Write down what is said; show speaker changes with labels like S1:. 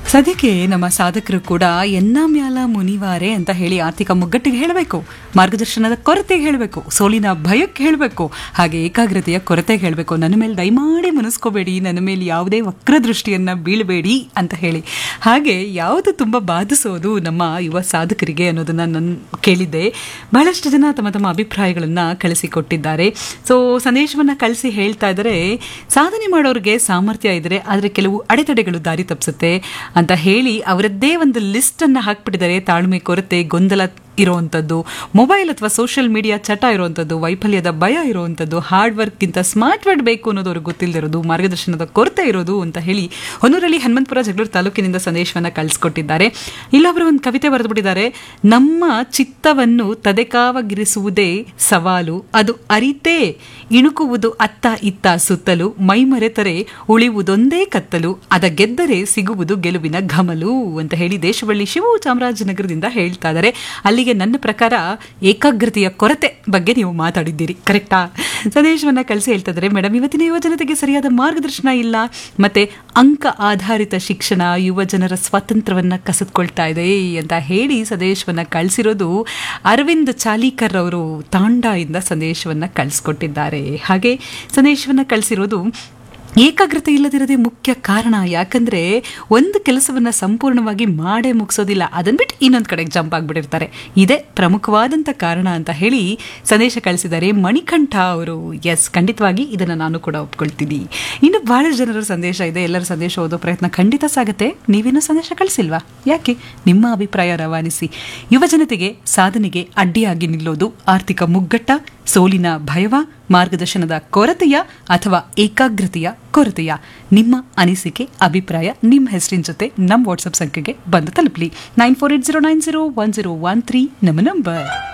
S1: ಸದ್ಯಕ್ಕೆ ನಮ್ಮ ಸಾಧಕರು ಕೂಡ ಎನ್ನ ಮ್ಯಾಲ ಮುನಿವಾರೆ ಅಂತ ಹೇಳಿ ಆರ್ಥಿಕ ಮುಗ್ಗಟ್ಟಿಗೆ ಹೇಳಬೇಕು ಮಾರ್ಗದರ್ಶನದ ಕೊರತೆಗೆ ಹೇಳಬೇಕು ಸೋಲಿನ ಭಯಕ್ಕೆ ಹೇಳಬೇಕು ಹಾಗೆ ಏಕಾಗ್ರತೆಯ ಕೊರತೆಗೆ ಹೇಳಬೇಕು ನನ್ನ ಮೇಲೆ ದಯಮಾಡಿ ಮನಸ್ಕೋಬೇಡಿ ನನ್ನ ಮೇಲೆ ಯಾವುದೇ ವಕ್ರದೃಷ್ಟಿಯನ್ನ ಬೀಳಬೇಡಿ ಅಂತ ಹೇಳಿ ಹಾಗೆ ಯಾವುದು ತುಂಬ ಬಾಧಿಸೋದು ನಮ್ಮ ಯುವ ಸಾಧಕರಿಗೆ ಅನ್ನೋದನ್ನ ನಾನು ಕೇಳಿದ್ದೆ ಬಹಳಷ್ಟು ಜನ ತಮ್ಮ ತಮ್ಮ ಅಭಿಪ್ರಾಯಗಳನ್ನ ಕಳಿಸಿಕೊಟ್ಟಿದ್ದಾರೆ ಸೊ ಸಂದೇಶವನ್ನ ಕಳಿಸಿ ಹೇಳ್ತಾ ಇದ್ದಾರೆ ಸಾಧನೆ ಮಾಡೋರಿಗೆ ಸಾಮರ್ಥ್ಯ ಇದ್ರೆ ಆದರೆ ಕೆಲವು ಅಡೆತಡೆಗಳು ದಾರಿ ತಪ್ಪಿಸುತ್ತೆ ಅಂತ ಹೇಳಿ ಅವರದ್ದೇ ಒಂದು ಲಿಸ್ಟ್ ಅನ್ನ ಹಾಕ್ಬಿಟ್ಟಿದ್ದಾರೆ ತಾಳ್ಮೆ ಕೊರತೆ ಗೊಂದಲ ಇರುವಂಥದ್ದು ಮೊಬೈಲ್ ಅಥವಾ ಸೋಷಿಯಲ್ ಮೀಡಿಯಾ ಚಟ ಇರುವಂಥದ್ದು ವೈಫಲ್ಯದ ಭಯ ಇರುವಂಥದ್ದು ಹಾರ್ಡ್ ವರ್ಕ್ಗಿಂತ ಸ್ಮಾರ್ಟ್ ವರ್ಡ್ ಬೇಕು ಅನ್ನೋದು ಅವ್ರಿಗೆ ಗೊತ್ತಿಲ್ಲದಿರೋದು ಮಾರ್ಗದರ್ಶನದ ಕೊರತೆ ಇರೋದು ಅಂತ ಹೇಳಿ ಹೊನ್ನೂರಲ್ಲಿ ಹನುಮಂತಪುರ ಜಗಳೂರು ತಾಲೂಕಿನಿಂದ ಸಂದೇಶವನ್ನ ಕಳಿಸ್ಕೊಟ್ಟಿದ್ದಾರೆ ಇಲ್ಲೊಬ್ಬರು ಒಂದು ಕವಿತೆ ಬರೆದುಬಿಟ್ಟಿದ್ದಾರೆ ನಮ್ಮ ಚಿತ್ತವನ್ನು ತದೆಕಾವಗಿರಿಸುವುದೇ ಸವಾಲು ಅದು ಅರಿತೇ ಇಣುಕುವುದು ಅತ್ತ ಇತ್ತ ಸುತ್ತಲು ಮೈಮರೆತರೆ ಉಳಿಯುವುದೊಂದೇ ಕತ್ತಲು ಅದ ಗೆದ್ದರೆ ಸಿಗುವುದು ಗೆಲುವಿನ ಘಮಲು ಅಂತ ಹೇಳಿ ದೇಶವಳ್ಳಿ ಶಿವು ಚಾಮರಾಜನಗರದಿಂದ ಹೇಳ್ತಾ ಇದ್ದಾರೆ ಅಲ್ಲಿಗೆ ನನ್ನ ಪ್ರಕಾರ ಏಕಾಗ್ರತೆಯ ಕೊರತೆ ಬಗ್ಗೆ ನೀವು ಮಾತಾಡಿದ್ದೀರಿ ಕರೆಕ್ಟಾ ಸಂದೇಶವನ್ನ ಕಳಿಸಿ ಹೇಳ್ತಾ ಇದ್ದಾರೆ ಮೇಡಮ್ ಇವತ್ತಿನ ಯುವ ಜನತೆಗೆ ಸರಿಯಾದ ಮಾರ್ಗದರ್ಶನ ಇಲ್ಲ ಮತ್ತೆ ಅಂಕ ಆಧಾರಿತ ಶಿಕ್ಷಣ ಯುವ ಜನರ ಸ್ವಾತಂತ್ರ್ಯವನ್ನ ಕಸಿದುಕೊಳ್ತಾ ಇದೆ ಅಂತ ಹೇಳಿ ಸಂದೇಶವನ್ನ ಕಳಿಸಿರೋದು ಅರವಿಂದ್ ಚಾಲೀಕರ್ ಅವರು ತಾಂಡಾಯಿಂದ ಸಂದೇಶವನ್ನ ಕಳಿಸ್ಕೊಟ್ಟಿದ್ದಾರೆ ಹಾಗೆ ಸಂದೇಶವನ್ನ ಕಳಿಸಿರೋದು ಏಕಾಗ್ರತೆ ಇಲ್ಲದಿರೋದೇ ಮುಖ್ಯ ಕಾರಣ ಯಾಕಂದ್ರೆ ಒಂದು ಕೆಲಸವನ್ನ ಸಂಪೂರ್ಣವಾಗಿ ಮಾಡೇ ಮುಗಿಸೋದಿಲ್ಲ ಅದನ್ನ ಬಿಟ್ಟು ಇನ್ನೊಂದು ಕಡೆಗೆ ಜಂಪ್ ಆಗ್ಬಿಟ್ಟಿರ್ತಾರೆ ಇದೇ ಪ್ರಮುಖವಾದಂಥ ಕಾರಣ ಅಂತ ಹೇಳಿ ಸಂದೇಶ ಕಳಿಸಿದ್ದಾರೆ ಮಣಿಕಂಠ ಅವರು ಎಸ್ ಖಂಡಿತವಾಗಿ ಇದನ್ನು ನಾನು ಕೂಡ ಒಪ್ಕೊಳ್ತೀನಿ ಇನ್ನು ಬಹಳ ಜನರ ಸಂದೇಶ ಇದೆ ಎಲ್ಲರ ಸಂದೇಶ ಓದೋ ಪ್ರಯತ್ನ ಖಂಡಿತ ಸಾಗುತ್ತೆ ನೀವೇನು ಸಂದೇಶ ಕಳಿಸಿಲ್ವಾ ಯಾಕೆ ನಿಮ್ಮ ಅಭಿಪ್ರಾಯ ರವಾನಿಸಿ ಯುವ ಜನತೆಗೆ ಸಾಧನೆಗೆ ಅಡ್ಡಿಯಾಗಿ ನಿಲ್ಲೋದು ಆರ್ಥಿಕ ಮುಗ್ಗಟ್ಟ ಸೋಲಿನ ಭಯವ ಮಾರ್ಗದರ್ಶನದ ಕೊರತೆಯ ಅಥವಾ ಏಕಾಗ್ರತೆಯ ಕೊರತೆಯ ನಿಮ್ಮ ಅನಿಸಿಕೆ ಅಭಿಪ್ರಾಯ ನಿಮ್ಮ ಹೆಸರಿನ ಜೊತೆ ನಮ್ಮ ವಾಟ್ಸಪ್ ಸಂಖ್ಯೆಗೆ ಬಂದು ತಲುಪಲಿ nine four eight zero nine zero one zero one three ನಮ್ಮ ನಂಬರ್